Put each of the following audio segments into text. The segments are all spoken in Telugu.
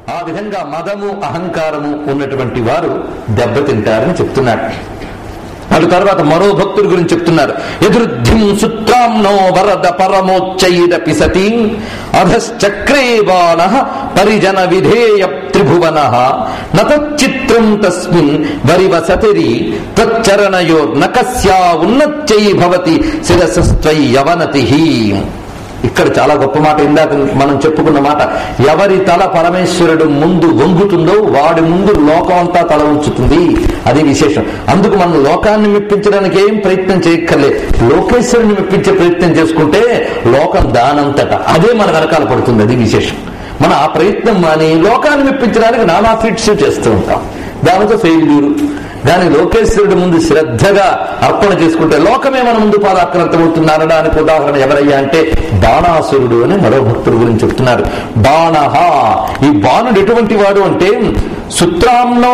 ఆ విధంగా మదము అహంకారము ఉన్నటువంటి వారు దెబ్బతింటారని చెప్తున్నాడు అటు తర్వాత మరో భక్తుడి గురించి చెప్తున్నారు ఎదురుద్ధిం సుత్రాంనో వరద పరమోచ్చైరపి సతీ అధశ్చక్రే బాణ పరిజన విధేయ త్రిభువన నతచిత్రం తస్మిన్ వరివసతిరి తచ్చరణయోర్నకస్యా ఉన్నచ్చై భవతి శిరసస్త్వై యవనతి ఇక్కడ చాలా గొప్ప మాట ఇందాక మనం చెప్పుకున్న మాట ఎవరి తల పరమేశ్వరుడు ముందు వంగుతుందో వాడి ముందు లోకం అంతా తల ఉంచుతుంది అది విశేషం అందుకు మనం లోకాన్ని మెప్పించడానికి ఏం ప్రయత్నం చేయక్కర్లే లోకేశ్వరుని మెప్పించే ప్రయత్నం చేసుకుంటే లోకం దానంతట అదే మన వెనకాల పడుతుంది అది విశేషం మన ఆ ప్రయత్నం మాని లోకాన్ని మెప్పించడానికి నానా ఫిట్స్ చేస్తూ ఉంటాం దానితో ఫెయిల్యూరు దాని లోకేశ్వరుడు ముందు శ్రద్ధగా అర్పణ చేసుకుంటే లోకమే మన ముందు పాదాక్రాంతమవుతున్నారనడానికి ఉదాహరణ ఎవరయ్యా అంటే బాణాసురుడు అని మరో భక్తుడు గురించి చెప్తున్నారు బాణహ ఈ బాణుడు ఎటువంటి వాడు అంటే సుత్రాంనో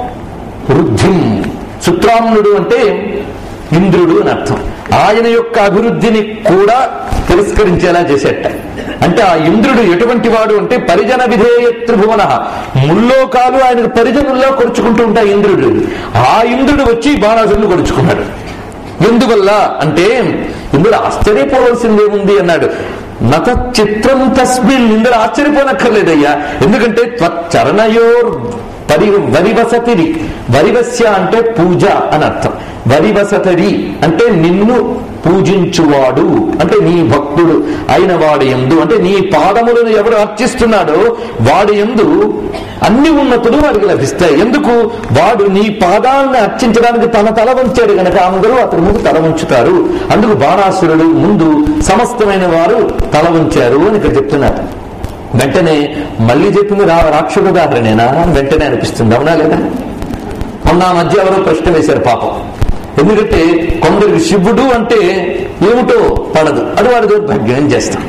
వృద్ధిం సుత్రామ్నుడు అంటే ఇంద్రుడు అని అర్థం ఆయన యొక్క అభివృద్ధిని కూడా తిరస్కరించేలా చేసేట అంటే ఆ ఇంద్రుడు ఎటువంటి వాడు అంటే పరిజన విధేయ త్రిభువన ముల్లోకాలు ఆయన పరిజనుల్లో కొరుచుకుంటూ ఉంటాయి ఇంద్రుడు ఆ ఇంద్రుడు వచ్చి బాణాసురుడు కొరుచుకున్నాడు ఎందువల్ల అంటే ఇందులో ఆశ్చర్యపోవలసిందేముంది అన్నాడు నత చిత్రం తస్మిన్ ఇందులో ఆశ్చర్యపోనక్కర్లేదయ్యా ఎందుకంటే త్వచ్చరణయోర్ పరి వరివసతిరి వరివస్య అంటే పూజ అని అర్థం వరివసతరి అంటే నిన్ను పూజించువాడు అంటే నీ భక్తుడు అయిన వాడి ఎందు అంటే నీ పాదములను ఎవరు అర్చిస్తున్నాడో వాడి ఎందు అన్ని ఉన్నతులు వాడికి లభిస్తాయి ఎందుకు వాడు నీ పాదాలను అర్చించడానికి తన తల వంచాడు గనక అందరూ అతని ముందు తల ఉంచుతారు అందుకు బాణాసురుడు ముందు సమస్తమైన వారు తల ఉంచారు అని ఇక్కడ చెప్తున్నారు వెంటనే మళ్ళీ చెప్పింది రా రాక్షసుడు ఉదాహరణేనా వెంటనే అనిపిస్తుంది అవునా లేదా మొన్న ఆ మధ్య ఎవరో ప్రశ్న వేశారు పాపం ఎందుకంటే కొందరికి శివుడు అంటే ఏమిటో పడదు అది వాడి దౌర్భాగ్యం చేస్తాం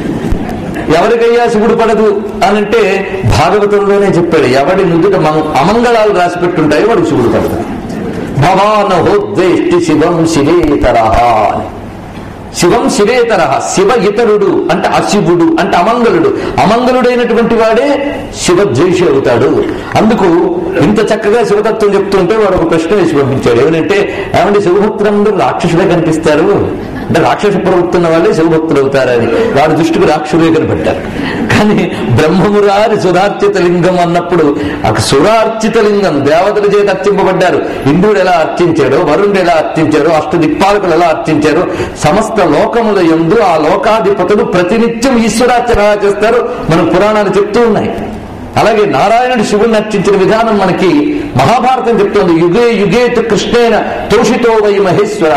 ఎవరికయ్యా శివుడు పడదు అనంటే భాగవతంలోనే చెప్పాడు ఎవడి నుదుట మం- అమంగళాలు రాసి పెట్టుంటాయో వాడికి శివుడు పడదు భవాన హోద్వేష్టి శివం శివేతరహ అని శివం శివేతర శివ ఇతరుడు అంటే అశివుడు అంటే అమంగళుడు అమంగళుడైనటువంటి వాడే శివద్వేషి అవుతాడు అందుకు ఇంత చక్కగా శివతత్వం చెప్తుంటే వాడు ఒక ప్రశ్న వేసి పంపించాడు ఏమంటే ఏమంటే శివభక్తులందరూ రాక్షసుడే కనిపిస్తారు అంటే రాక్షస ప్రవృత్తున్న వాళ్ళే శివభక్తులు అవుతారని వాడి దృష్టికి రాక్షసుడే కనిపెట్టారు కానీ బ్రహ్మమురారి సురార్చిత లింగం అన్నప్పుడు ఆ సురార్చిత లింగం దేవతల చేత అర్చింపబడ్డారు ఇంద్రుడు ఎలా అర్చించాడో వరుణుడు ఎలా అర్చించారో అష్టదిక్పాలకులు ఎలా అర్చించారో సమస్త లోకముల యందు ఆ లోకాధిపతులు ప్రతినిత్యం ఈశ్వరార్చన ఎలా చేస్తారు మన పురాణాలు చెప్తూ ఉన్నాయి అలాగే నారాయణుడు శివుని అర్చించిన విధానం మనకి మహాభారతం చెప్తోంది యుగే యుగేతు కృష్ణేన తోషితో వై మహేశ్వర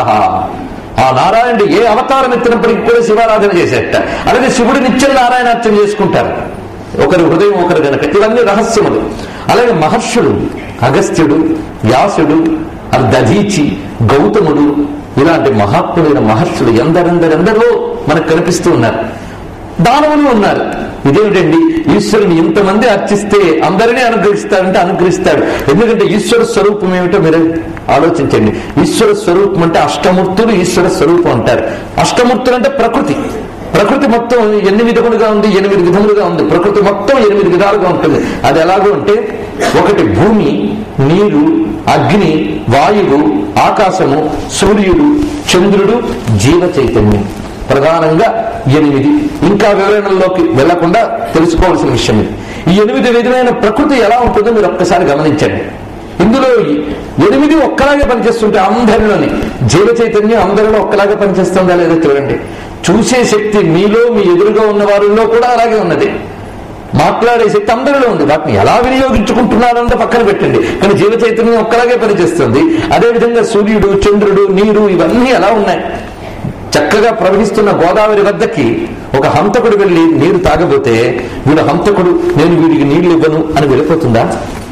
ఆ నారాయణుడు ఏ అవతారం ఎత్తినప్పటికీ కూడా శివారాధన చేసేట అలాగే శివుడు నిత్యం నారాయణార్చన చేసుకుంటారు ఒకరి హృదయం ఒకరు గనక ఇవన్నీ రహస్యములు అలాగే మహర్షుడు అగస్త్యుడు వ్యాసుడు దధీచి గౌతముడు ఇలాంటి మహాత్ములైన మహర్షులు ఎందరెందరెందరో మనకు కనిపిస్తూ ఉన్నారు దానవులు ఉన్నారు ఇదేమిటండి ఈశ్వరుని ఇంతమంది అర్చిస్తే అందరినీ అనుగ్రహిస్తాడంటే అనుగ్రహిస్తాడు ఎందుకంటే ఈశ్వర స్వరూపం ఏమిటో మీరు ఆలోచించండి ఈశ్వర స్వరూపం అంటే అష్టమూర్తులు ఈశ్వర స్వరూపం అంటారు అష్టమూర్తులు అంటే ప్రకృతి ప్రకృతి మొత్తం ఎన్ని విధములుగా ఉంది ఎనిమిది విధములుగా ఉంది ప్రకృతి మొత్తం ఎనిమిది విధాలుగా ఉంటుంది అది ఎలాగో అంటే ఒకటి భూమి నీరు అగ్ని వాయువు ఆకాశము సూర్యుడు చంద్రుడు జీవ చైతన్యం ప్రధానంగా ఎనిమిది ఇంకా వివరణలోకి వెళ్లకుండా తెలుసుకోవాల్సిన విషయం ఇది ఈ ఎనిమిది విధమైన ప్రకృతి ఎలా ఉంటుందో మీరు ఒక్కసారి గమనించండి ఇందులో ఈ ఎనిమిది ఒక్కలాగే పనిచేస్తుంటే అందరిలోని జీవ చైతన్యం అందరిలో ఒక్కలాగే పనిచేస్తుందా లేదో చూడండి చూసే శక్తి మీలో మీ ఎదురుగా ఉన్న వారిలో కూడా అలాగే ఉన్నది మాట్లాడే శక్తి అందరిలో ఉంది వాటిని ఎలా వినియోగించుకుంటున్నారంటే పక్కన పెట్టండి కానీ జీవ చైతన్యం ఒక్కలాగే పనిచేస్తుంది అదేవిధంగా సూర్యుడు చంద్రుడు నీరు ఇవన్నీ ఎలా ఉన్నాయి చక్కగా ప్రవహిస్తున్న గోదావరి వద్దకి ఒక హంతకుడు వెళ్ళి నీరు తాగబోతే వీడు హంతకుడు నేను వీడికి నీళ్లు ఇవ్వను అని వెళ్ళిపోతుందా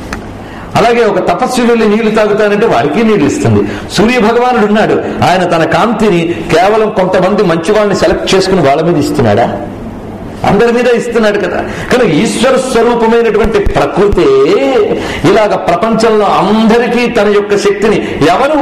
అలాగే ఒక తపస్సు వెళ్ళి నీళ్లు తాగుతానంటే వారికి నీళ్లు ఇస్తుంది సూర్య భగవానుడు ఉన్నాడు ఆయన తన కాంతిని కేవలం కొంతమంది మంచి వాళ్ళని సెలెక్ట్ చేసుకుని వాళ్ళ మీద ఇస్తున్నాడా అందరి మీద ఇస్తున్నాడు కదా కానీ ఈశ్వర స్వరూపమైనటువంటి ప్రకృతే ఇలాగ ప్రపంచంలో అందరికీ తన యొక్క శక్తిని ఎవరు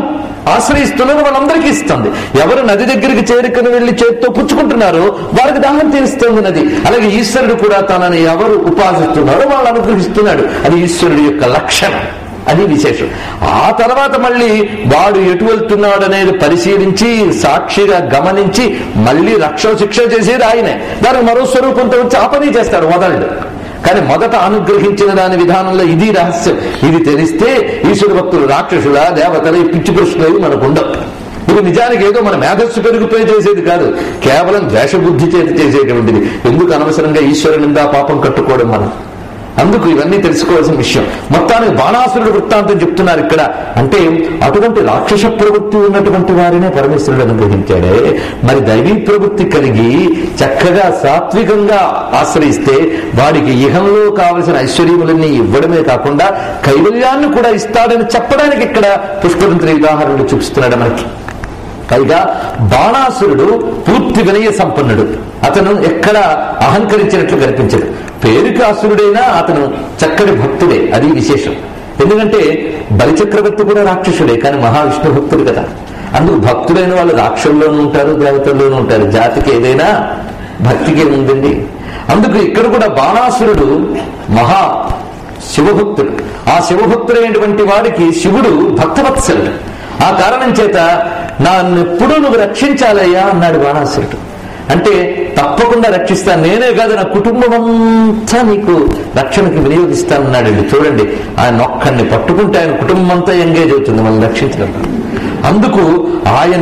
ఆశ్రయిస్తున్నారో వాళ్ళందరికీ ఇస్తుంది ఎవరు నది దగ్గరికి చేరుకుని వెళ్లి చేతితో పుచ్చుకుంటున్నారో వారికి దాహం తీరుస్తుంది నది అలాగే ఈశ్వరుడు కూడా తనని ఎవరు ఉపాసిస్తున్నారో వాళ్ళు అనుగ్రహిస్తున్నాడు అది ఈశ్వరుడు యొక్క లక్షణం అది విశేషం ఆ తర్వాత మళ్ళీ వాడు ఎటు వెళ్తున్నాడు అనేది పరిశీలించి సాక్షిగా గమనించి మళ్ళీ రక్ష శిక్ష చేసేది ఆయనే దానికి మరో స్వరూపంతో వచ్చి ఆ పని చేస్తాడు వదలడు కానీ మొదట అనుగ్రహించిన దాని విధానంలో ఇది రహస్యం ఇది తెలిస్తే ఈశ్వర భక్తులు రాక్షసుల దేవతలు ఈ పిచ్చి ప్రశ్నలు మనకు ఉండవు ఇది నిజానికి ఏదో మన మేధస్సు పెరిగిపోయి చేసేది కాదు కేవలం ద్వేషబుద్ధి చేతి చేసేటువంటిది ఎందుకు అనవసరంగా ఈశ్వరు నిందా పాపం కట్టుకోవడం మనం అందుకు ఇవన్నీ తెలుసుకోవాల్సిన విషయం మొత్తానికి బాణాసురుడు వృత్తాంతం చెప్తున్నారు ఇక్కడ అంటే అటువంటి రాక్షస ప్రవృత్తి ఉన్నటువంటి వారినే పరమేశ్వరుడు అనుగ్రహించాడే మరి దైవీ ప్రవృత్తి కలిగి చక్కగా సాత్వికంగా ఆశ్రయిస్తే వాడికి ఇహంలో కావలసిన ఐశ్వర్యములన్నీ ఇవ్వడమే కాకుండా కైవల్యాన్ని కూడా ఇస్తాడని చెప్పడానికి ఇక్కడ పుష్పరంత్రి ఉదాహరణలు చూపిస్తున్నాడు మనకి పైగా బాణాసురుడు పూర్తి వినయ సంపన్నుడు అతను ఎక్కడ అహంకరించినట్లు కనిపించడు పేరుకి అసురుడైనా అతను చక్కటి భక్తుడే అది విశేషం ఎందుకంటే బలిచక్రవర్తి కూడా రాక్షసుడే కానీ మహావిష్ణు భక్తుడు కదా అందుకు భక్తుడైన వాళ్ళు రాక్షసుల్లోనూ ఉంటారు దేవతల్లోనూ ఉంటారు జాతికి ఏదైనా భక్తికి ఏముందండి అందుకు ఇక్కడ కూడా బాణాసురుడు మహా శివభక్తుడు ఆ శివభక్తుడైనటువంటి వాడికి శివుడు భక్తవత్సలుడు ఆ కారణం చేత నన్నెప్పుడూ నువ్వు రక్షించాలయ్యా అన్నాడు బాణాసురుడు అంటే తప్పకుండా రక్షిస్తాను నేనే కాదు నా కుటుంబం అంతా నీకు రక్షణకి వినియోగిస్తానన్నాడండి చూడండి ఆయన ఒక్కడిని పట్టుకుంటే ఆయన కుటుంబం అంతా ఎంగేజ్ అవుతుంది మనం రక్షించడం అందుకు ఆయన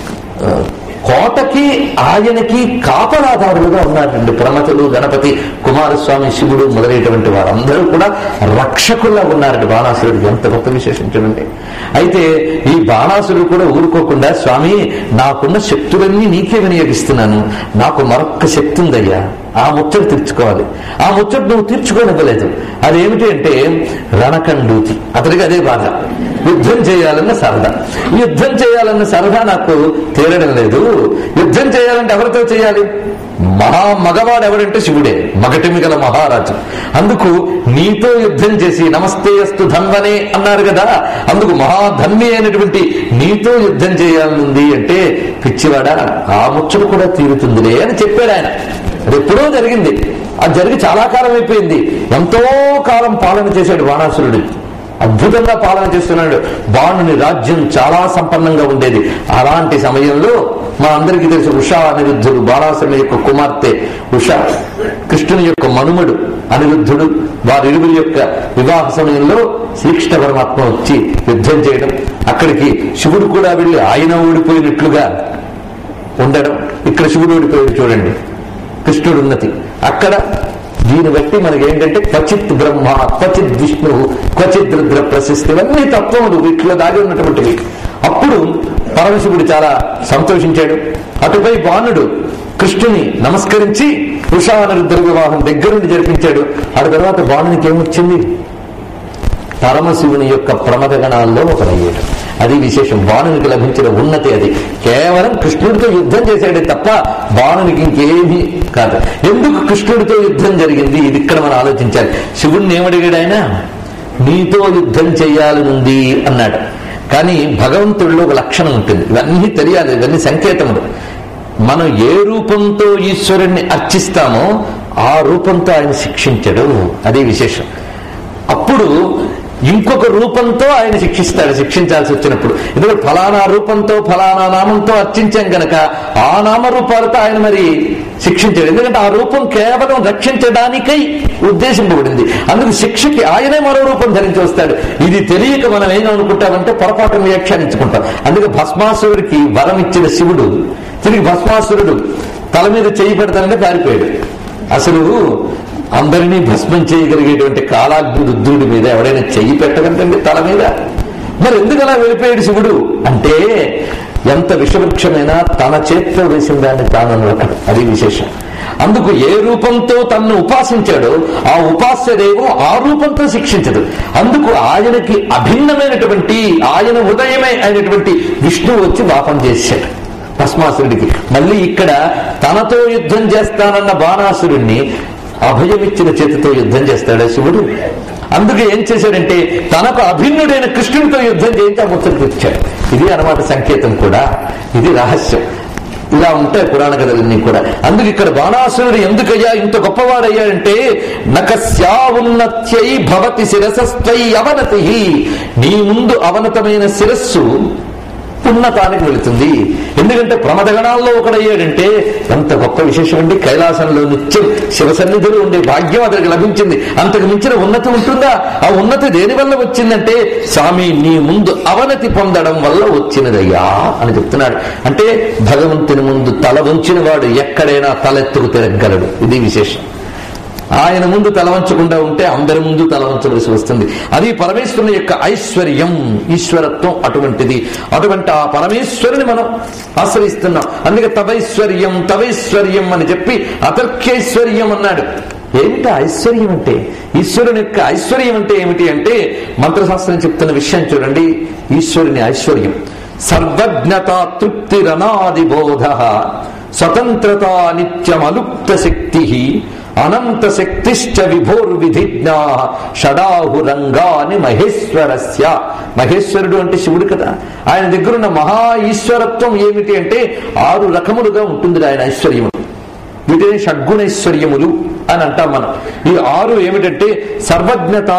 ఆ, కోటకి ఆయనకి కాపలాదారులుగా ఉన్నారండి ప్రమతులు గణపతి కుమారస్వామి శివుడు మొదలైనటువంటి వారందరూ కూడా రక్షకుల్లా ఉన్నారండి బాణాసురుడికి ఎంత గొప్ప విశేషం చూడండి అయితే ఈ బాణాసురుడు కూడా ఊరుకోకుండా స్వామి నాకున్న శక్తులన్నీ నీకే వినియోగిస్తున్నాను నాకు మరొక్క శక్తి ఉందయ్యా ఆ ముచ్చట తీర్చుకోవాలి ఆ ముచ్చట నువ్వు తీర్చుకోనివ్వలేదు అదేమిటి అంటే రణకండూతి అతడికి అదే బాధ యుద్ధం చేయాలన్న సరదా యుద్ధం చేయాలన్న సరదా నాకు తీరడం లేదు యుద్ధం చేయాలంటే ఎవరితో చేయాలి మహా మగవాడు ఎవడంటే శివుడే మగటిమి గల మహారాజు అందుకు నీతో యుద్ధం చేసి నమస్తే అస్తు ధన్వనే అన్నారు కదా అందుకు మహాధన్వి అయినటువంటి నీతో యుద్ధం చేయాలనుంది అంటే పిచ్చివాడా ఆ ముచ్చట కూడా తీరుతుందిలే అని చెప్పాడు ఆయన అది ఎప్పుడో జరిగింది అది జరిగి చాలా కాలం అయిపోయింది ఎంతో కాలం పాలన చేశాడు బాణాసురుడు అద్భుతంగా పాలన చేస్తున్నాడు బాణుని రాజ్యం చాలా సంపన్నంగా ఉండేది అలాంటి సమయంలో మా అందరికీ తెలుసు ఉషా అనిరుద్ధుడు బాణాసురుని యొక్క కుమార్తె ఉష కృష్ణుని యొక్క మనుమడు అనిరుద్ధుడు వారిరువురి యొక్క వివాహ సమయంలో శ్రీకృష్ణ పరమాత్మ వచ్చి యుద్ధం చేయడం అక్కడికి శివుడు కూడా వెళ్ళి ఆయన ఓడిపోయినట్లుగా ఉండడం ఇక్కడ శివుడు ఓడిపోయాడు చూడండి కృష్ణుడు ఉన్నతి అక్కడ దీన్ని బట్టి మనకి ఏంటంటే క్వచిత్ బ్రహ్మ క్వచిత్ విష్ణు క్వచిత్ రుద్ర ప్రశస్తి ఇవన్నీ తత్వములు వీటిలో దాగి ఉన్నటువంటివి అప్పుడు పరమశివుడు చాలా సంతోషించాడు అటుపై బాణుడు కృష్ణుని నమస్కరించి ఉషాన రుద్ర వివాహం దగ్గరుండి జరిపించాడు ఆ తర్వాత బాణునికి ఏమొచ్చింది పరమశివుని యొక్క ప్రమద గణాల్లో ఒకడయ్యాడు అది విశేషం బాణునికి లభించిన ఉన్నతి అది కేవలం కృష్ణుడితో యుద్ధం చేశాడే తప్ప బాణునికి ఇంకేమీ కాదు ఎందుకు కృష్ణుడితో యుద్ధం జరిగింది ఇది ఇక్కడ మనం ఆలోచించాలి శివుణ్ణి ఏమడిగాడు ఆయన నీతో యుద్ధం చేయాలనుంది అన్నాడు కానీ భగవంతుడిలో ఒక లక్షణం ఉంటుంది ఇవన్నీ తెలియాలి ఇవన్నీ సంకేతములు మనం ఏ రూపంతో ఈశ్వరుణ్ణి అర్చిస్తామో ఆ రూపంతో ఆయన శిక్షించడు అదే విశేషం అప్పుడు ఇంకొక రూపంతో ఆయన శిక్షిస్తాడు శిక్షించాల్సి వచ్చినప్పుడు ఎందుకంటే ఫలానా రూపంతో ఫలానా నామంతో అర్చించాం గనక ఆ నామరూపాలతో ఆయన మరి శిక్షించాడు ఎందుకంటే ఆ రూపం కేవలం రక్షించడానికై ఉద్దేశింపబడింది అందుకు శిక్షకి ఆయనే మరో రూపం ధరించి వస్తాడు ఇది తెలియక మనం ఏమనుకుంటామంటే పొరపాటును వ్యాఖ్యానించుకుంటాం అందుకే భస్మాసురుడికి వరం ఇచ్చిన శివుడు తిరిగి భస్మాసురుడు తల మీద చేయి పెడతానంటే పారిపోయాడు అసలు అందరినీ భస్మం చేయగలిగేటువంటి కాలాగ్ని రుద్రుడి మీద ఎవడైనా చెయ్యి పెట్టగలండి తల మీద మరి ఎందుకు అలా వెళ్ళిపోయాడు శివుడు అంటే ఎంత విషవృక్షమైనా తన చేతితో వేసిన దాన్ని తాను అనవటం అది విశేషం అందుకు ఏ రూపంతో తన్ను ఉపాసించాడో ఆ ఉపాస్యదేవం ఆ రూపంతో శిక్షించదు అందుకు ఆయనకి అభిన్నమైనటువంటి ఆయన ఉదయమే అయినటువంటి విష్ణువు వచ్చి పాపం చేశాడు భస్మాసురుడికి మళ్ళీ ఇక్కడ తనతో యుద్ధం చేస్తానన్న బాణాసురుణ్ణి అభయమిచ్చిన చేతితో యుద్ధం చేస్తాడా శివుడు అందుకే ఏం చేశాడంటే తనకు అభిన్నుడైన కృష్ణుడితో యుద్ధం చేయించి ఆ ముచ్చట తెచ్చాడు ఇది అన్నమాట సంకేతం కూడా ఇది రహస్యం ఇలా ఉంటాయి పురాణ కథలన్నీ కూడా అందుకు ఇక్కడ బాణాసురుడు ఎందుకయ్యా ఇంత గొప్పవాడయ్యాడంటే నకస్యా ఉన్నత్యై భవతి శిరసస్త్వై అవనతి నీ ముందు అవనతమైన శిరస్సు ఉన్నతానికి వెళుతుంది ఎందుకంటే ప్రమదగణాల్లో ఒకడయ్యాడంటే ఎంత గొప్ప విశేషం అండి కైలాసంలో నిత్యం శివ సన్నిధిలో ఉండే భాగ్యం అతనికి లభించింది అంతకు మించిన ఉన్నతి ఉంటుందా ఆ ఉన్నతి దేని వల్ల వచ్చిందంటే స్వామి నీ ముందు అవనతి పొందడం వల్ల వచ్చినదయ్యా అని చెప్తున్నాడు అంటే భగవంతుని ముందు తల వంచిన వాడు ఎక్కడైనా తలెత్తుకు తిరగలడు ఇది విశేషం ఆయన ముందు తలవంచకుండా ఉంటే అందరి ముందు తలవంచవలసి వస్తుంది అది పరమేశ్వరుని యొక్క ఐశ్వర్యం ఈశ్వరత్వం అటువంటిది అటువంటి ఆ పరమేశ్వరుని మనం ఆశ్రయిస్తున్నాం అందుకే తవైశ్వర్యం తవైశ్వర్యం అని చెప్పి అతర్క్యైశ్వర్యం అన్నాడు ఏమిటి ఐశ్వర్యం అంటే ఈశ్వరుని యొక్క ఐశ్వర్యం అంటే ఏమిటి అంటే మంత్రశాస్త్రం చెప్తున్న విషయం చూడండి ఈశ్వరుని ఐశ్వర్యం సర్వజ్ఞత తృప్తిరనాది బోధ స్వతంత్రత నిత్యమలుప్త శక్తి అనంత శక్తిశ్చ విభోర్విధిజ్ఞా షడాహురంగాని మహేశ్వరస్య మహేశ్వరుడు అంటే శివుడు కదా ఆయన దగ్గరున్న మహా ఈశ్వరత్వం ఏమిటి అంటే ఆరు రకములుగా ఉంటుంది ఆయన ఐశ్వర్యము వీటిని షడ్గుణైశ్వర్యములు అని అంటాం మనం ఈ ఆరు ఏమిటంటే సర్వజ్ఞత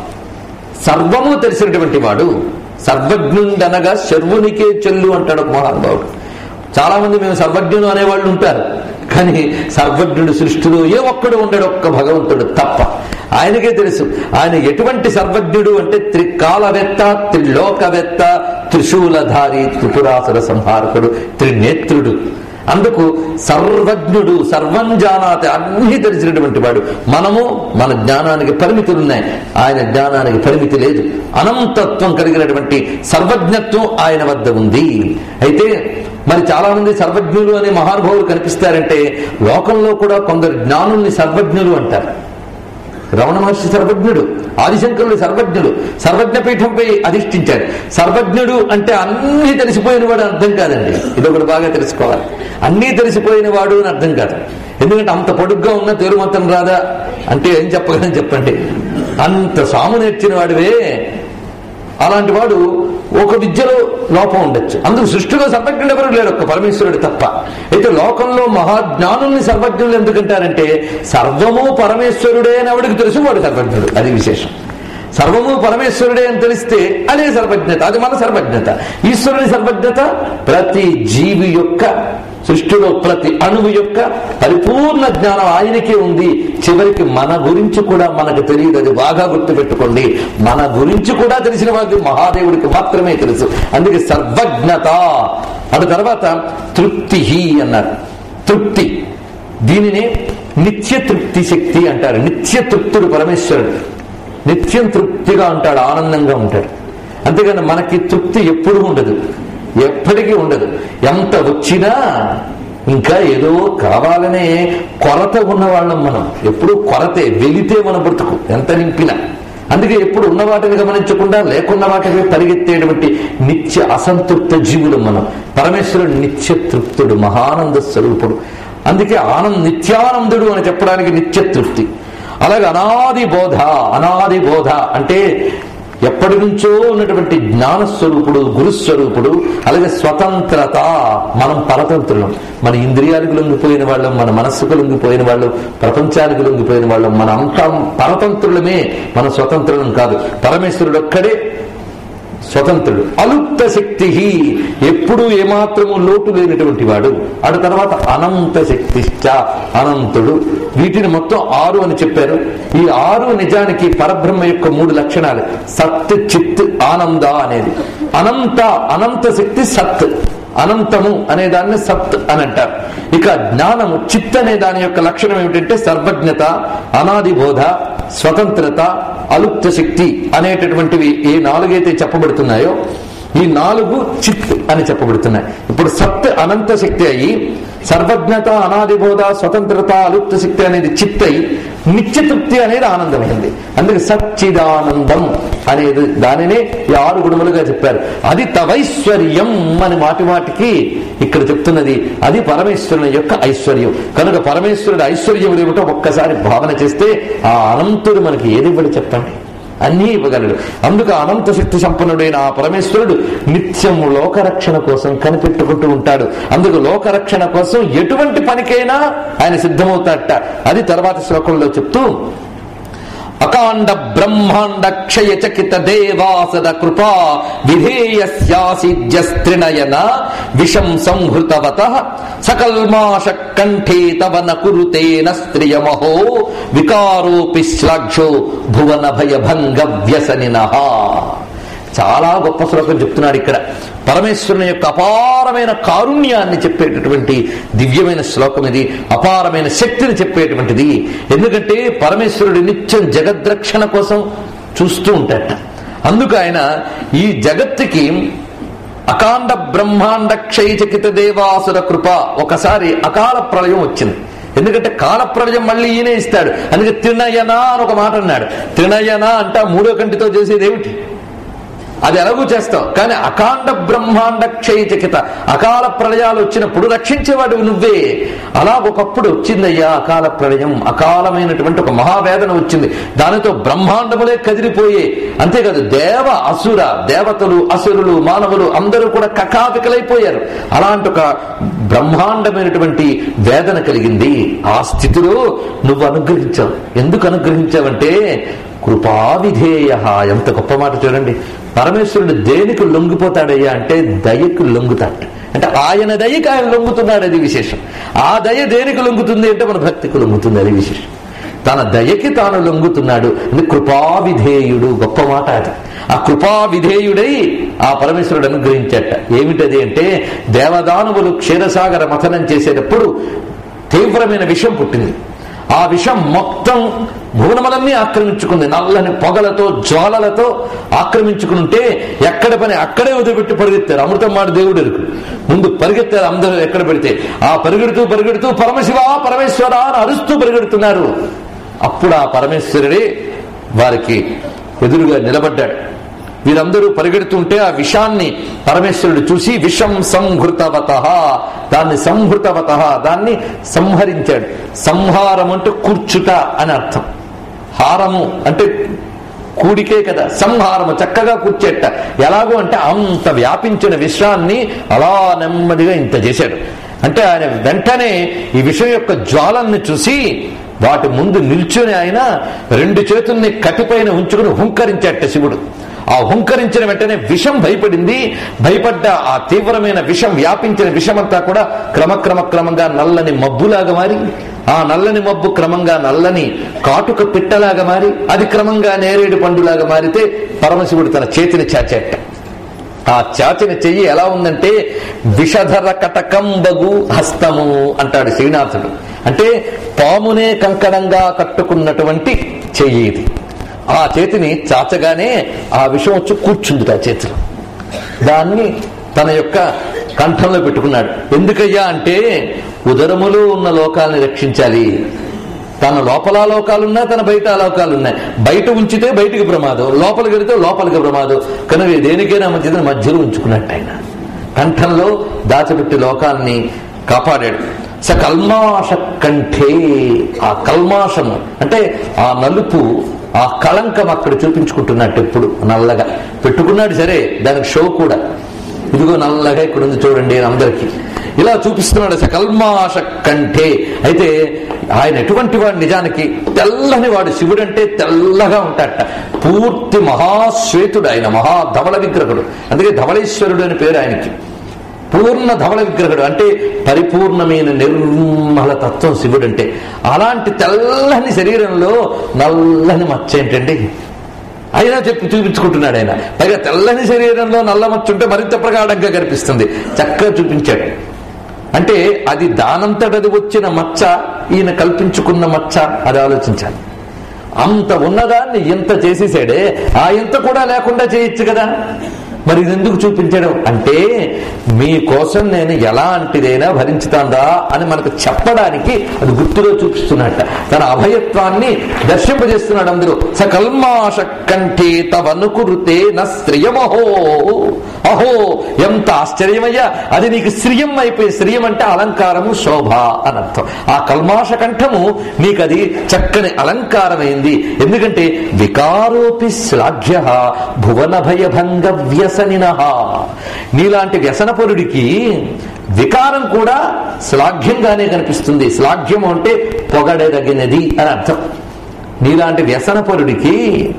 సర్వము తెలిసినటువంటి వాడు సర్వజ్ఞుండనగా శర్వునికే చెల్లు అంటాడు ఒక మహానుభావుడు చాలా మంది మేము సర్వజ్ఞులు అనేవాళ్ళు ఉంటారు కానీ సర్వజ్ఞుడు సృష్టిలో ఏ ఒక్కడు ఉండడు ఒక్క భగవంతుడు తప్ప ఆయనకే తెలుసు ఆయన ఎటువంటి సర్వజ్ఞుడు అంటే త్రికాలవేత్త త్రిలోకవేత్త త్రిశూలధారి త్రిపురాసుర సంహారకుడు త్రినేత్రుడు అందుకు సర్వజ్ఞుడు సర్వం జానాతి అన్ని తెలిసినటువంటి వాడు మనము మన జ్ఞానానికి పరిమితులు ఉన్నాయి ఆయన జ్ఞానానికి పరిమితి లేదు అనంతత్వం కలిగినటువంటి సర్వజ్ఞత్వం ఆయన వద్ద ఉంది అయితే మరి చాలా మంది సర్వజ్ఞులు అనే మహానుభావులు కనిపిస్తారంటే లోకంలో కూడా కొందరు జ్ఞానుల్ని సర్వజ్ఞులు అంటారు రమణ మహర్షి సర్వజ్ఞుడు ఆదిశంకరుడు సర్వజ్ఞుడు సర్వజ్ఞ పీఠంపై అధిష్ఠించాడు సర్వజ్ఞుడు అంటే అన్నీ తెలిసిపోయిన వాడు అర్థం కాదండి ఇది ఒకటి బాగా తెలుసుకోవాలి అన్నీ తెలిసిపోయిన వాడు అని అర్థం కాదు ఎందుకంటే అంత పొడుగ్గా ఉన్న తేరు మొత్తం రాదా అంటే ఏం చెప్పగలని చెప్పండి అంత సాము నేర్చిన వాడివే అలాంటి వాడు ఒక విద్యలో లోపం ఉండొచ్చు అందుకు సృష్టిలో సర్వజ్ఞుడు ఎవరు లేడు ఒక్క పరమేశ్వరుడు తప్ప అయితే లోకంలో మహాజ్ఞానుల్ని సర్వజ్ఞులు ఎందుకంటారంటే సర్వము పరమేశ్వరుడే అని ఆవిడికి తెలుసు వాడు సర్వజ్ఞుడు అది విశేషం సర్వము పరమేశ్వరుడే అని తెలిస్తే అదే సర్వజ్ఞత అది మన సర్వజ్ఞత ఈశ్వరుని సర్వజ్ఞత ప్రతి జీవి యొక్క సృష్టిలో ప్రతి అణువు యొక్క పరిపూర్ణ జ్ఞానం ఆయనకే ఉంది చివరికి మన గురించి కూడా మనకు తెలియదు అది బాగా గుర్తుపెట్టుకోండి మన గురించి కూడా తెలిసిన వారికి మహాదేవుడికి మాత్రమే తెలుసు అందుకే సర్వజ్ఞత అటు తర్వాత తృప్తి అన్నారు తృప్తి దీనినే నిత్య తృప్తి శక్తి అంటారు నిత్య తృప్తుడు పరమేశ్వరుడు నిత్యం తృప్తిగా ఉంటాడు ఆనందంగా ఉంటాడు అంతేగాని మనకి తృప్తి ఎప్పుడు ఉండదు ఎప్పటికీ ఉండదు ఎంత వచ్చినా ఇంకా ఏదో కావాలనే కొరత ఉన్న వాళ్ళం మనం ఎప్పుడు కొరతే వెలితే మన బ్రతుకు ఎంత నింపినా అందుకే ఎప్పుడు ఉన్న వాటిని గమనించకుండా లేకున్న వాటిని పరిగెత్తేటువంటి నిత్య అసంతృప్త జీవులు మనం పరమేశ్వరుడు నిత్య తృప్తుడు మహానంద స్వరూపుడు అందుకే ఆనంద నిత్యానందుడు అని చెప్పడానికి నిత్య తృప్తి అలాగే అనాది బోధ అనాది బోధ అంటే ఎప్పటి నుంచో ఉన్నటువంటి జ్ఞానస్వరూపుడు గురుస్వరూపుడు అలాగే స్వతంత్రత మనం పరతంత్రులం మన ఇంద్రియాలకు లొంగిపోయిన వాళ్ళం మన మనస్సుకు లొంగిపోయిన వాళ్ళం ప్రపంచానికి లొంగిపోయిన వాళ్ళం మన అంతా పరతంత్రులమే మన స్వతంత్రులం కాదు పరమేశ్వరుడు ఒక్కడే స్వతంత్రుడు అలుప్త శక్తి ఎప్పుడు ఏమాత్రము లోటు లేనటువంటి వాడు అటు తర్వాత అనంత శక్తిశ్చ అనంతుడు వీటిని మొత్తం ఆరు అని చెప్పారు ఈ ఆరు నిజానికి పరబ్రహ్మ యొక్క మూడు లక్షణాలు సత్ చిత్ ఆనంద అనేది అనంత అనంత శక్తి సత్ అనంతము అనే దాన్ని సత్ అని అంటారు ఇక జ్ఞానము చిత్ అనే దాని యొక్క లక్షణం ఏమిటంటే సర్వజ్ఞత అనాది బోధ స్వతంత్రత అలుప్త శక్తి అనేటటువంటివి ఏ నాలుగైతే చెప్పబడుతున్నాయో ఈ నాలుగు చిత్ అని చెప్పబడుతున్నాయి ఇప్పుడు సత్ అనంత శక్తి అయి సర్వజ్ఞత అనాదిబోధ స్వతంత్రత అలుప్త శక్తి అనేది చిత్ అయి నిత్యతృప్తి అనేది ఆనందమైంది అందుకే సచ్చిదానందం అనేది దానినే ఈ ఆరు గుణములుగా చెప్పారు అది తవైశ్వర్యం అని మాటి మాటికి ఇక్కడ చెప్తున్నది అది పరమేశ్వరుని యొక్క ఐశ్వర్యం కనుక పరమేశ్వరుడు ఐశ్వర్యం ఏమిటో ఒక్కసారి భావన చేస్తే ఆ అనంతుడు మనకి ఏది ఇవ్వడు చెప్పండి అన్నీ ఇవ్వగలడు అందుకు అనంత శక్తి సంపన్నుడైన ఆ పరమేశ్వరుడు నిత్యం లోకరక్షణ కోసం కనిపెట్టుకుంటూ ఉంటాడు అందుకు లోకరక్షణ కోసం ఎటువంటి పనికైనా ఆయన సిద్ధమవుతాడట అది తర్వాత శ్లోకంలో చెప్తూ అకాండ బ్రహ్మాండ క్షయ చకిత దేవాసద కృపా విధేయస్యాసిజ్యస్త్రినయన విషం సంహృతవత సకల్మాష కంఠే తవ న కురుతేన స్త్రియమహో వికారోపి శ్లాఘ్యో భువన భయభంగ వ్యసనినః చాలా గొప్ప శ్లోకం చెప్తున్నాడు ఇక్కడ పరమేశ్వరుని యొక్క అపారమైన కారుణ్యాన్ని చెప్పేటటువంటి దివ్యమైన శ్లోకం ఇది అపారమైన శక్తిని చెప్పేటువంటిది ఎందుకంటే పరమేశ్వరుడు నిత్యం జగద్రక్షణ కోసం చూస్తూ ఉంటాడట అందుకు ఆయన ఈ జగత్తుకి అకాండ బ్రహ్మాండ క్షయచకిత దేవాసుర కృప ఒకసారి అకాల ప్రళయం వచ్చింది ఎందుకంటే కాల ప్రళయం మళ్ళీ ఈయనే ఇస్తాడు అందుకే త్రినయన అని ఒక మాట అన్నాడు త్రినయన అంటే ఆ మూడో కంటితో చేసేది ఏమిటి అది ఎలాగూ చేస్తావు కానీ అకాండ బ్రహ్మాండ క్షయచకిత అకాల ప్రళయాలు వచ్చినప్పుడు రక్షించేవాడు నువ్వే అలా ఒకప్పుడు వచ్చిందయ్యా అకాల ప్రళయం అకాలమైనటువంటి ఒక మహావేదన వచ్చింది దానితో బ్రహ్మాండములే కదిలిపోయే అంతేకాదు దేవ అసుర దేవతలు అసురులు మానవులు అందరూ కూడా కకావికలైపోయారు అలాంటి ఒక బ్రహ్మాండమైనటువంటి వేదన కలిగింది ఆ స్థితిలో నువ్వు అనుగ్రహించావు ఎందుకు అనుగ్రహించావంటే కృపావిధేయ ఎంత గొప్ప మాట చూడండి పరమేశ్వరుడు దేనికి లొంగిపోతాడయ్యా అంటే దయకు లొంగుతాడు అంటే ఆయన దయకి ఆయన లొంగుతున్నాడు అది విశేషం ఆ దయ దేనికి లొంగుతుంది అంటే మన భక్తికి లొంగుతుంది అది విశేషం తన దయకి తాను లొంగుతున్నాడు అంటే కృపావిధేయుడు గొప్ప మాట అది ఆ కృపావిధేయుడై ఆ పరమేశ్వరుడు అనుగ్రహించట ఏమిటది అంటే దేవదానవులు క్షీరసాగర మథనం చేసేటప్పుడు తీవ్రమైన విషం పుట్టింది ఆ విషం మొత్తం భువనములన్నీ ఆక్రమించుకుంది నల్లని పొగలతో జ్వాలలతో ఆక్రమించుకుంటే ఎక్కడ పని అక్కడే వదిలిపెట్టి పరిగెత్తారు అమృతం మాట దేవుడు ఎరుకు ముందు పరిగెత్తారు అందరూ ఎక్కడ పెడితే ఆ పరిగెడుతూ పరిగెడుతూ పరమశివ పరమేశ్వర అని అరుస్తూ పరిగెడుతున్నారు అప్పుడు ఆ పరమేశ్వరుడే వారికి ఎదురుగా నిలబడ్డాడు వీరందరూ పరిగెడుతుంటే ఆ విషాన్ని పరమేశ్వరుడు చూసి విషం సంహృతవత దాన్ని సంహృతవత దాన్ని సంహరించాడు సంహారం అంటే కూర్చుట అని అర్థం హారము అంటే కూడికే కదా సంహారము చక్కగా కూర్చేట ఎలాగో అంటే అంత వ్యాపించిన విషయాన్ని అలా నెమ్మదిగా ఇంత చేశాడు అంటే ఆయన వెంటనే ఈ విషయం యొక్క జ్వాలల్ని చూసి వాటి ముందు నిల్చుని ఆయన రెండు చేతుల్ని కటిపైన ఉంచుకుని హుంకరించాట శివుడు ఆ హుంకరించిన వెంటనే విషం భయపడింది భయపడ్డ ఆ తీవ్రమైన విషం వ్యాపించిన విషమంతా కూడా క్రమక్రమ క్రమంగా నల్లని మబ్బులాగా మారి ఆ నల్లని మబ్బు క్రమంగా నల్లని కాటుక పిట్టలాగా మారి అది క్రమంగా నేరేడు పండులాగా మారితే పరమశివుడు తన చేతిని చాచేట ఆ చాచిన చెయ్యి ఎలా ఉందంటే విషధర కటకంబగు హస్తము అంటాడు శ్రీనాథుడు అంటే పామునే కంకణంగా కట్టుకున్నటువంటి చెయ్యి ఇది ఆ చేతిని చాచగానే ఆ విషం వచ్చి కూర్చుంది ఆ చేతిలో దాన్ని తన యొక్క కంఠంలో పెట్టుకున్నాడు ఎందుకయ్యా అంటే ఉదరములో ఉన్న లోకాలని రక్షించాలి తన లోపల లోకాలున్నా తన బయట లోకాలున్నాయి బయట ఉంచితే బయటికి ప్రమాదం లోపలికి వెళితే లోపలికి ప్రమాదం కనుక దేనికైనా మంచిదని మధ్యలో ఉంచుకున్నట్టు ఆయన కంఠంలో దాచిపెట్టి లోకాన్ని కాపాడాడు స కల్మాష కంఠే ఆ కల్మాషము అంటే ఆ నలుపు ఆ కళంకం అక్కడ చూపించుకుంటున్నట్టు ఎప్పుడు నల్లగా పెట్టుకున్నాడు సరే దానికి షో కూడా ఇదిగో నల్లగా ఇక్కడ ఉంది చూడండి అని అందరికీ ఇలా చూపిస్తున్నాడు సకల్మాష కంఠే అయితే ఆయన ఎటువంటి వాడు నిజానికి తెల్లని వాడు శివుడు అంటే తెల్లగా ఉంటాడట పూర్తి మహాశ్వేతుడు ఆయన మహా ధవళ విగ్రహుడు అందుకే ధవళేశ్వరుడు అని పేరు ఆయనకి పూర్ణ ధవళ విగ్రహుడు అంటే పరిపూర్ణమైన నిర్మల తత్వం శివుడు అంటే అలాంటి తెల్లని శరీరంలో నల్లని మచ్చ ఏంటండి అయినా చెప్పి చూపించుకుంటున్నాడు ఆయన పైగా తెల్లని శరీరంలో నల్ల మచ్చ ఉంటే మరింత ప్రగాఢంగా కనిపిస్తుంది చక్కగా చూపించాడు అంటే అది దానంతటది వచ్చిన మచ్చ ఈయన కల్పించుకున్న మచ్చ అది ఆలోచించాలి అంత ఉన్నదాన్ని ఇంత చేసేసాడే ఆ ఇంత కూడా లేకుండా చేయొచ్చు కదా మరి ఇది ఎందుకు చూపించడం అంటే మీకోసం నేను ఎలాంటిదైనా భరించుతాందా అని మనకు చెప్పడానికి అది గుర్తులో చూపిస్తున్నట్ట తన అభయత్వాన్ని దర్శింపజేస్తున్నాడు అందరూ సకల్మాష కంఠే తవనుకురుతే న శ్రియమహో అహో ఎంత ఆశ్చర్యమయ్యా అది నీకు శ్రియం అయిపోయి శ్రియం అంటే అలంకారము శోభ అని అర్థం ఆ కల్మాష కంఠము నీకు అది చక్కని అలంకారమైంది ఎందుకంటే వికారోపి శ్లాఘ్య భువన భయభంగ వ్యసనిన నీలాంటి వ్యసనపరుడికి వికారం కూడా శ్లాఘ్యంగానే కనిపిస్తుంది శ్లాఘ్యం అంటే పొగడదగినది అని అర్థం నీలాంటి వ్యసనపరుడికి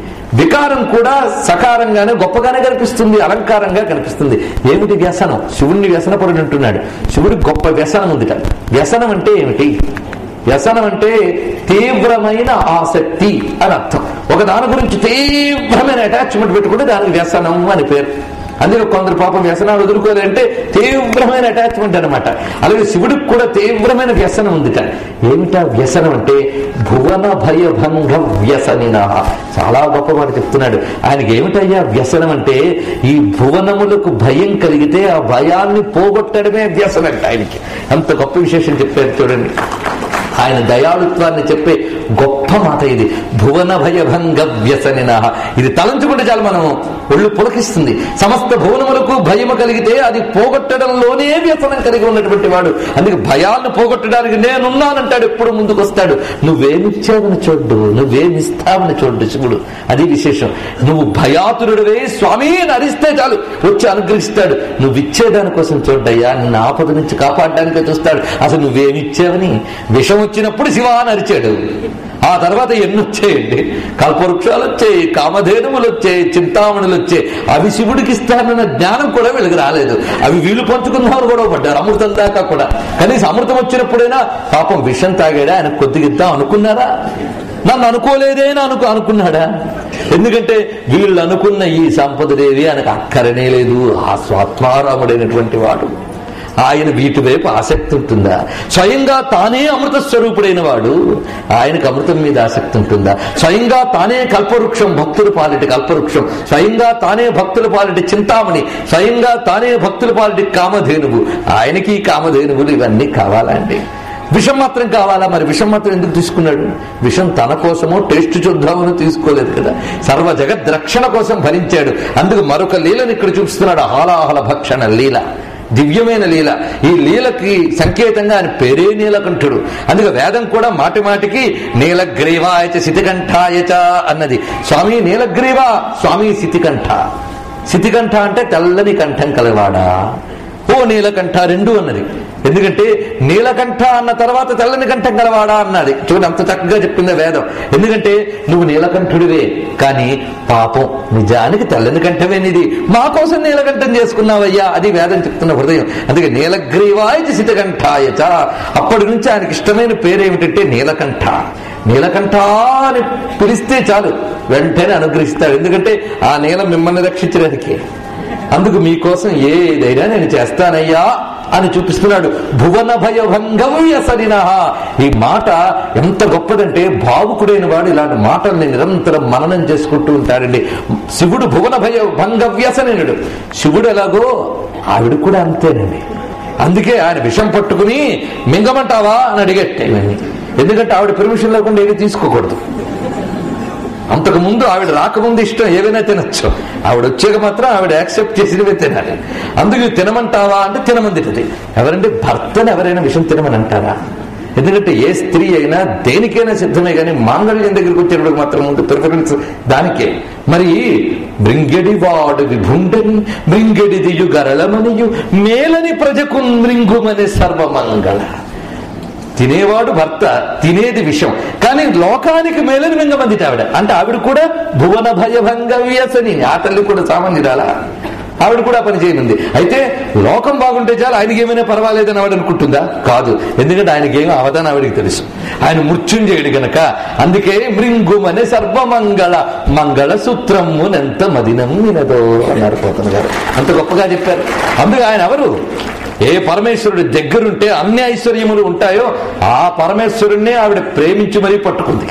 వికారం కూడా సకారంగానే గొప్పగానే కనిపిస్తుంది అలంకారంగా కనిపిస్తుంది ఏమిటి వ్యసనం శివుణ్ణి వ్యసనపరుడు అంటున్నాడు శివుడికి గొప్ప వ్యసనం ఉందిట వ్యసనం అంటే ఏమిటి వ్యసనం అంటే తీవ్రమైన ఆసక్తి అని అర్థం ఒక దాని గురించి తీవ్రమైన అటాచ్మెంట్ పెట్టుకుంటే దానికి వ్యసనం అని పేరు అందుకే కొందరు పాపం వ్యసనాలు వదులుకోలేంటే తీవ్రమైన అటాచ్మెంట్ అనమాట అలాగే శివుడికి కూడా తీవ్రమైన వ్యసనం ఉందిట ఏమిటా వ్యసనం అంటే భువన భయభంగ వ్యసనిన చాలా గొప్ప మాట చెప్తున్నాడు ఆయనకి ఏమిటయ్యా వ్యసనం అంటే ఈ భువనములకు భయం కలిగితే ఆ భయాన్ని పోగొట్టడమే వ్యసనం అంటే ఆయనకి అంత గొప్ప విశేషం చెప్పారు చూడండి ఆయన దయాళుత్వాన్ని చెప్పే గొప్ప మాట ఇది భువన భయభంగ వ్యసనిన ఇది తలంచుకుంటే చాలు మనం ఒళ్ళు పులకిస్తుంది సమస్త భువనములకు భయము కలిగితే అది పోగొట్టడంలోనే వ్యసనం కలిగి ఉన్నటువంటి వాడు అందుకే భయాన్ని పోగొట్టడానికి నేనున్నానంటాడు ఎప్పుడు ముందుకు వస్తాడు నువ్వేమిచ్చావని చూడ్డు నువ్వేమిస్తావని చూడ్డు శివుడు అది విశేషం నువ్వు భయాతురుడివే స్వామి అని అరిస్తే చాలు వచ్చి అనుగ్రహిస్తాడు నువ్వు ఇచ్చేదాని కోసం చూడ్డయ్యా నిన్ను ఆపద నుంచి కాపాడడానికే చూస్తాడు అసలు నువ్వేమిచ్చావని విషం వచ్చినప్పుడు శివ అని అరిచాడు ఆ తర్వాత ఎన్ని వచ్చాయండి కల్పవృక్షాలు వచ్చాయి కామధేనువులు వచ్చాయి చింతామణులు వచ్చాయి అవి శివుడికి ఇస్తానన్న జ్ఞానం కూడా వీళ్ళకి రాలేదు అవి వీళ్ళు పంచుకుందామని గొడవ పడ్డారు అమృతం దాకా కూడా కనీసం అమృతం వచ్చినప్పుడైనా పాపం విషం తాగాడా ఆయన కొద్దిగిద్దాం అనుకున్నారా నన్ను అనుకోలేదే అని అనుకు అనుకున్నాడా ఎందుకంటే వీళ్ళు అనుకున్న ఈ సంపదలేవి ఆయనకు అక్కరనే లేదు ఆ స్వాత్మారాముడైనటువంటి వాడు ఆయన వీటి వైపు ఆసక్తి ఉంటుందా స్వయంగా తానే అమృత స్వరూపుడైన వాడు ఆయనకు అమృతం మీద ఆసక్తి ఉంటుందా స్వయంగా తానే కల్పవృక్షం భక్తుల పాలిటి కల్పవృక్షం స్వయంగా తానే భక్తుల పాలిటి చింతామణి స్వయంగా తానే భక్తుల పాలిటి కామధేనువు ఆయనకి ఈ కామధేనువులు ఇవన్నీ కావాలండి విషం మాత్రం కావాలా మరి విషం మాత్రం ఎందుకు తీసుకున్నాడు విషం తన కోసమో టేస్ట్ చూద్దామని తీసుకోలేదు కదా సర్వ జగద్ రక్షణ కోసం భరించాడు అందుకు మరొక లీలను ఇక్కడ చూపిస్తున్నాడు హాలాహల భక్షణ లీల దివ్యమైన లీల ఈ లీలకి సంకేతంగా ఆయన పేరే నీలకంఠుడు అందుకే వేదం కూడా మాటి మాటికి నీలగ్రీవాయచ శితికంఠాయచ అన్నది స్వామి నీలగ్రీవ స్వామి శితికంఠ శితికంఠ అంటే తెల్లని కంఠం కలవాడా ఓ నీలకంఠ రెండు అన్నది ఎందుకంటే నీలకంఠ అన్న తర్వాత తెల్లని కంఠం గలవాడా అన్నది చూడండి అంత చక్కగా చెప్పింది వేదం ఎందుకంటే నువ్వు నీలకంఠుడివే కానీ పాపం నిజానికి తెల్లని కంఠమే నీది మా కోసం నీలకంఠం చేసుకున్నావయ్యా అది వేదం చెప్తున్న హృదయం అందుకే నీలగ్రీవాయ శితకంఠాయచ అప్పటి నుంచి ఆయనకి ఇష్టమైన పేరేమిటంటే నీలకంఠ నీలకంఠ అని పిలిస్తే చాలు వెంటనే అనుగ్రహిస్తాడు ఎందుకంటే ఆ నీలం మిమ్మల్ని రక్షించడానికి అందుకు మీకోసం ఏదైనా నేను చేస్తానయ్యా అని చూపిస్తున్నాడు భువన భయభంగం వ్యసనిన ఈ మాట ఎంత గొప్పదంటే భావుకుడైన వాడు ఇలాంటి మాటల్ని నిరంతరం మననం చేసుకుంటూ ఉంటాడండి శివుడు భువన భయ భంగ వ్యసనుడు శివుడు ఎలాగో ఆవిడ కూడా అంతేనండి అందుకే ఆయన విషం పట్టుకుని మింగమంటావా అని అడిగట్టే ఇవన్నీ ఎందుకంటే ఆవిడ పెర్మిషన్ లేకుండా ఏది తీసుకోకూడదు అంతకు ముందు ఆవిడ రాకముందు ఇష్టం ఏవైనా తినొచ్చు ఆవిడ వచ్చాక మాత్రం ఆవిడ యాక్సెప్ట్ చేసినవే తినాలి అందుకు తినమంటావా అంటే తినమందిటది ఎవరంటే భర్తను ఎవరైనా విషయం తినమని అంటారా ఎందుకంటే ఏ స్త్రీ అయినా దేనికైనా సిద్ధమే కానీ మాంగళ్యం దగ్గరికి వచ్చేటప్పుడు మాత్రం ముందు ప్రిఫరెన్స్ దానికే మరి మృంగడి వాడు విభుండని మృంగడిదియు గరళమనియు మేలని ప్రజకు మృంగుమని సర్వమంగళ తినేవాడు భర్త తినేది విషం కానీ లోకానికి మేలని మింగమందిట ఆవిడ అంటే ఆవిడ కూడా భువన భయభంగ వ్యసని ఆ తల్లి కూడా సామాన్యురాలా ఆవిడ కూడా పని చేయనుంది అయితే లోకం బాగుంటే చాలు ఆయనకి ఏమైనా పర్వాలేదని ఆవిడ అనుకుంటుందా కాదు ఎందుకంటే ఆయనకి ఏమీ అవదని ఆవిడికి తెలుసు ఆయన మృత్యుంజయుడు గనక అందుకే మృంగుమనే సర్వమంగళ మంగళ సూత్రమునెంత మదినం వినదో అన్నారు పోతన గారు అంత గొప్పగా చెప్పారు అందుకే ఆయన ఎవరు ఏ పరమేశ్వరుడి దగ్గరుంటే అన్ని ఐశ్వర్యములు ఉంటాయో ఆ పరమేశ్వరుణ్ణే ఆవిడ ప్రేమించి మరీ పట్టుకుంది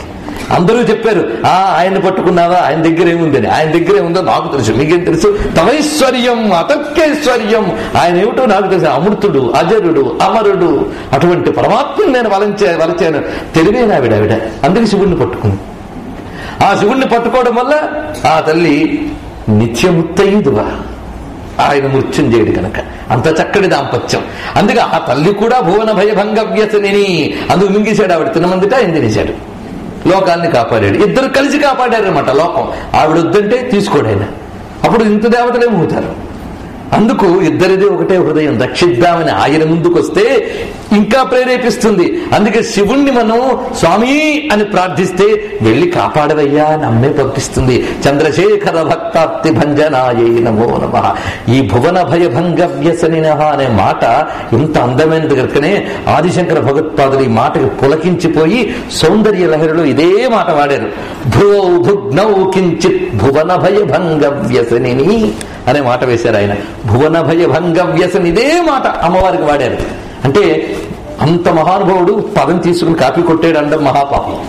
అందరూ చెప్పారు ఆ ఆయన పట్టుకున్నావా ఆయన దగ్గర ఏముందని ఆయన దగ్గర ఏముందో నాకు తెలుసు మీకేం తెలుసు తమైశ్వర్యం అతర్కైశ్వర్యం ఆయన ఏమిటో నాకు తెలుసు అమృతుడు అజరుడు అమరుడు అటువంటి పరమాత్మను నేను వలంచే వలచాను తెలివేనా ఆవిడ ఆవిడ అందుకే శివుణ్ణి పట్టుకుంది ఆ శివుణ్ణి పట్టుకోవడం వల్ల ఆ తల్లి నిత్యముత్తైదువా ఆయన మృత్యుంజయుడు కనుక అంత చక్కటి దాంపత్యం అందుకే ఆ తల్లి కూడా భువన భయభంగ వ్యసనిని అందుకు మింగేశాడు ఆవిడ తినమందిట ఆయన తినేశాడు లోకాన్ని కాపాడాడు ఇద్దరు కలిసి కాపాడారు అనమాట లోకం ఆవిడ వద్దంటే తీసుకోడు ఆయన అప్పుడు ఇంత దేవతలే మూతారు అందుకు ఇద్దరిది ఒకటే హృదయం రక్షిద్దామని ఆయన ముందుకొస్తే ఇంకా ప్రేరేపిస్తుంది అందుకే శివుణ్ణి మనం స్వామి అని ప్రార్థిస్తే వెళ్ళి కాపాడవయ్యా అని అమ్మే పంపిస్తుంది చంద్రశేఖర భక్తాప్తి భంజనాయ నమో నమ ఈ భువన భయభంగ వ్యసనిన అనే మాట ఇంత అందమైనది కనుకనే ఆదిశంకర భగవత్పాదులు ఈ మాటకి పులకించిపోయి సౌందర్య లహరిలో ఇదే మాట వాడారు భువౌ భుగ్నౌ కించిత్ భువన భయభంగ వ్యసనిని అనే మాట వేశారు ఆయన భువన భయ భంగ వ్యసన ఇదే మాట అమ్మవారికి వాడారు అంటే అంత మహానుభావుడు పదం తీసుకుని కాపీ కొట్టాడు అండం మహాపాపం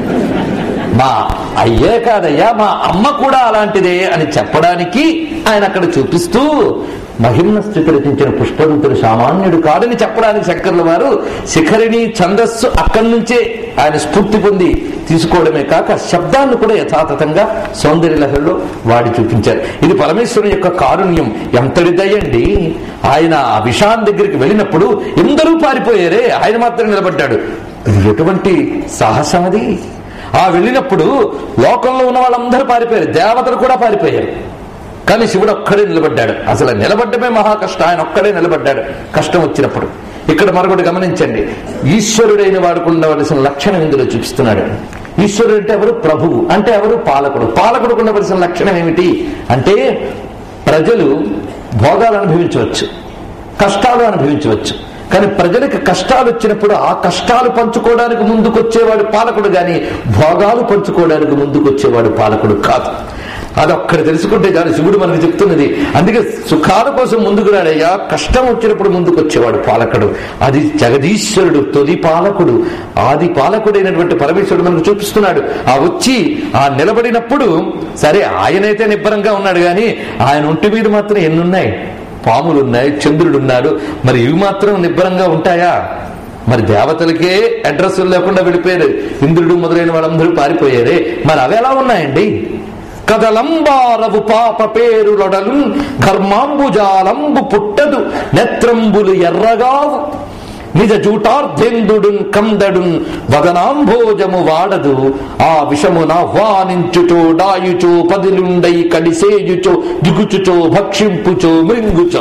మా అయ్యే కాదయ్యా మా అమ్మ కూడా అలాంటిదే అని చెప్పడానికి ఆయన అక్కడ చూపిస్తూ మహిమ్న స్థితి రచించిన పుష్పవంతుడు సామాన్యుడు కాదని చెప్పడానికి శంకర్ల వారు శిఖరిణి ఛందస్సు అక్కడి నుంచే ఆయన స్ఫూర్తి పొంది తీసుకోవడమే కాక శబ్దాన్ని కూడా యథాతథంగా సౌందర్య లహరిలో వాడి చూపించారు ఇది పరమేశ్వరుని యొక్క కారుణ్యం ఎంతటి దయండి ఆయన ఆ విషాన్ దగ్గరికి వెళ్ళినప్పుడు ఎందరూ పారిపోయారే ఆయన మాత్రం నిలబడ్డాడు ఇది ఎటువంటి సాహసం అది ఆ వెళ్ళినప్పుడు లోకంలో ఉన్న వాళ్ళందరూ పారిపోయారు దేవతలు కూడా పారిపోయారు కానీ శివుడు ఒక్కడే నిలబడ్డాడు అసలు నిలబడ్డమే మహా కష్టం ఆయన ఒక్కడే నిలబడ్డాడు కష్టం వచ్చినప్పుడు ఇక్కడ మరొకటి గమనించండి ఈశ్వరుడైన వాడుకు ఉండవలసిన లక్షణం ఇందులో చూపిస్తున్నాడు ఈశ్వరుడు అంటే ఎవరు ప్రభువు అంటే ఎవరు పాలకుడు పాలకుడుకు ఉండవలసిన లక్షణం ఏమిటి అంటే ప్రజలు భోగాలు అనుభవించవచ్చు కష్టాలు అనుభవించవచ్చు కానీ ప్రజలకు కష్టాలు వచ్చినప్పుడు ఆ కష్టాలు పంచుకోవడానికి ముందుకొచ్చేవాడు పాలకుడు గాని భోగాలు పంచుకోవడానికి ముందుకొచ్చేవాడు పాలకుడు కాదు అదొక్కడు తెలుసుకుంటే చాలు శివుడు మనకు చెప్తున్నది అందుకే సుఖాల కోసం ముందుకు రాడయ్యా కష్టం వచ్చినప్పుడు ముందుకు వచ్చేవాడు పాలకుడు అది జగదీశ్వరుడు తొలి పాలకుడు ఆది పాలకుడైనటువంటి పరమేశ్వరుడు మనకు చూపిస్తున్నాడు ఆ వచ్చి ఆ నిలబడినప్పుడు సరే ఆయనైతే నిబ్బరంగా ఉన్నాడు గాని ఆయన ఒంటి మీద మాత్రం ఎన్నున్నాయి పాములున్నాయి చంద్రుడున్నాడు మరి ఇవి మాత్రం నిబ్బరంగా ఉంటాయా మరి దేవతలకే అడ్రస్ లేకుండా వెళ్ళిపోయారు ఇంద్రుడు మొదలైన వాళ్ళందరూ పారిపోయారే మరి అవి ఎలా ఉన్నాయండి కదలంబారవు పాప పేరులొడలు ఘర్మాంబుజాలంబు పుట్టదు నెత్రంబులు ఎర్రగావు నిజ జూటార్ధేందుడున్ కందడున్ వదనాంభోజము వాడదు ఆ విషమునాహ్వానించుచో డాయుచో పదిలుండై కడిసేయుచో దిగుచుచో భక్షింపుచో మృంగుచో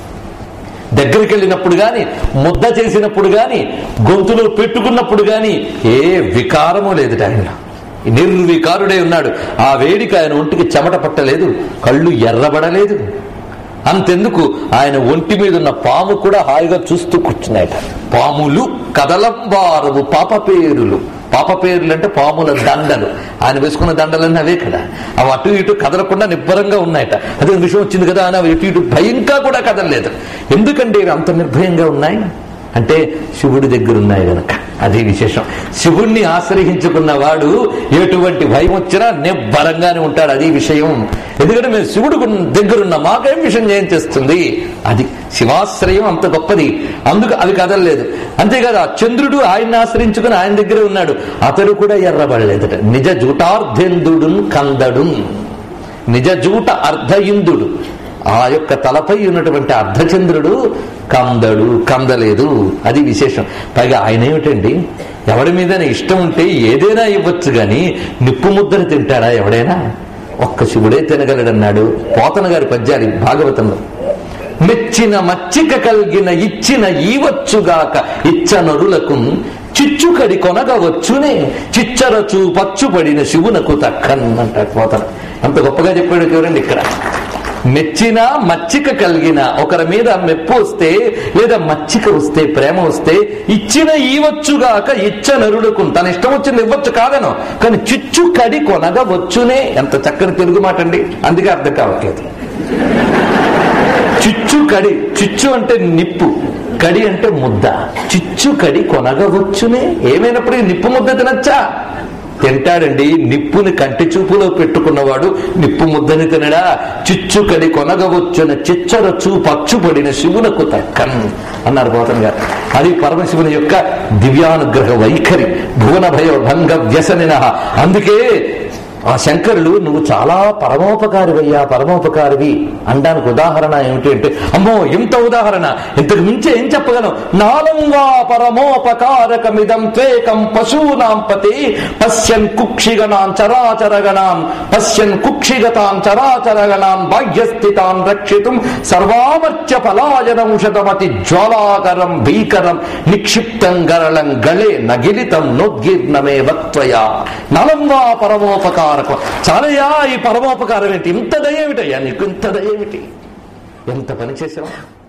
దగ్గరికి వెళ్ళినప్పుడు గాని ముద్ద చేసినప్పుడు గాని గొంతులో పెట్టుకున్నప్పుడు గాని ఏ వికారము లేదు ఆయనలో నిర్వికారుడే ఉన్నాడు ఆ వేడిక ఆయన ఒంటికి చెమట పట్టలేదు కళ్ళు ఎర్రబడలేదు అంతెందుకు ఆయన ఒంటి మీద ఉన్న పాము కూడా హాయిగా చూస్తూ కూర్చున్నాయట పాములు కదలంబారవు పాప పేరులు పాప పేర్లు అంటే పాముల దండలు ఆయన వేసుకున్న దండలన్నీ అవే కదా అవి అటు ఇటు కదలకుండా నిబ్బరంగా ఉన్నాయట అదే విషయం వచ్చింది కదా అని అవి ఇటు ఇటు భయంగా కూడా కదలలేదు ఎందుకంటే ఇవి అంత నిర్భయంగా ఉన్నాయి అంటే శివుడి దగ్గర ఉన్నాయి గనక అది విశేషం శివుణ్ణి ఆశ్రయించుకున్న వాడు ఎటువంటి భయం వచ్చినా నిబ్బరంగానే ఉంటాడు అది విషయం ఎందుకంటే మేము శివుడు దగ్గరున్న మాకేం విషయం ఏం చేస్తుంది అది శివాశ్రయం అంత గొప్పది అందుకు అవి కదలలేదు అంతేకాదు ఆ చంద్రుడు ఆయన్ని ఆశ్రయించుకుని ఆయన దగ్గరే ఉన్నాడు అతడు కూడా ఎర్రబడలేదట నిజ జూటార్ధేందుడు కందడు నిజ జూట అర్ధ ఇందుడు ఆ యొక్క తలపై ఉన్నటువంటి అర్ధచంద్రుడు కందడు కందలేదు అది విశేషం పైగా ఆయన ఏమిటండి ఎవడి మీద ఇష్టం ఉంటే ఏదైనా ఇవ్వచ్చు గాని నిప్పు ముద్దను తింటాడా ఎవడైనా ఒక్క శివుడే తినగలడన్నాడు పోతన గారి పద్యాలు భాగవతంలో మెచ్చిన మచ్చిక కలిగిన ఇచ్చిన ఈవచ్చుగాక ఇచ్చనరులకు చిచ్చుకడి కొనగవచ్చునే చిచ్చరచు పచ్చుపడిన శివునకు తక్కన్ అంటాడు పోతన అంత గొప్పగా చెప్పాడు చూడండి ఇక్కడ మెచ్చిన మచ్చిక కలిగిన ఒకరి మీద మెప్పు వస్తే లేదా మచ్చిక వస్తే ప్రేమ వస్తే ఇచ్చిన ఈవచ్చుగాక ఇచ్చ నరుడుకు తన ఇష్టం వచ్చింది ఇవ్వచ్చు కాదను కానీ చిచ్చు కడి కొనగవచ్చునే ఎంత చక్కని తెలుగు మాట అండి అందుకే అర్థం కావట్లేదు చిచ్చు కడి చిచ్చు అంటే నిప్పు కడి అంటే ముద్ద చిచ్చు కడి కొనగవచ్చునే ఏమైనప్పుడు ఈ నిప్పు ముద్ద తినచ్చా తింటాడండి నిప్పుని కంటి చూపులో పెట్టుకున్నవాడు నిప్పు ముద్దని తినడా చిచ్చుకడి కొనగవచ్చున చిచ్చర చూపచ్చుపడిన శివునకు తక్కన్ అన్నారు పోతన గారు అది పరమశివుని యొక్క దివ్యానుగ్రహ వైఖరి భువన భయ భంగ వ్యసనిన అందుకే ఆ శంకరులు నువ్వు చాలా పరమోపకారివయ్యా పరమోపకారివి అనడానికి ఉదాహరణ ఏమిటి అంటే అమ్మో ఇంత ఉదాహరణ ఇంతకు మించి ఏం చెప్పగలం నాలంగా పరమోపకారకమిదం త్వేకం పశూనాం పతి పశ్యన్ కుక్షిగణాం చరాచరగణాం పశ్యన్ కుక్షిగతాం చరాచరగణాం బాహ్యస్థితాన్ రక్షితుం సర్వామర్త్య పలాయనౌషధమతి జ్వాలాకరం భీకరం నిక్షిప్తం గరళం గళే నగిలితం నోద్గీర్ణమే వక్త్వయా నలంగా పరమోపకారకం చాలయ్యా ఈ పరమోపకారం ఏంటి ఇంత దయేమిటయ్యా నీకు ఇంత దయేమిటి ఎంత పని చేసావు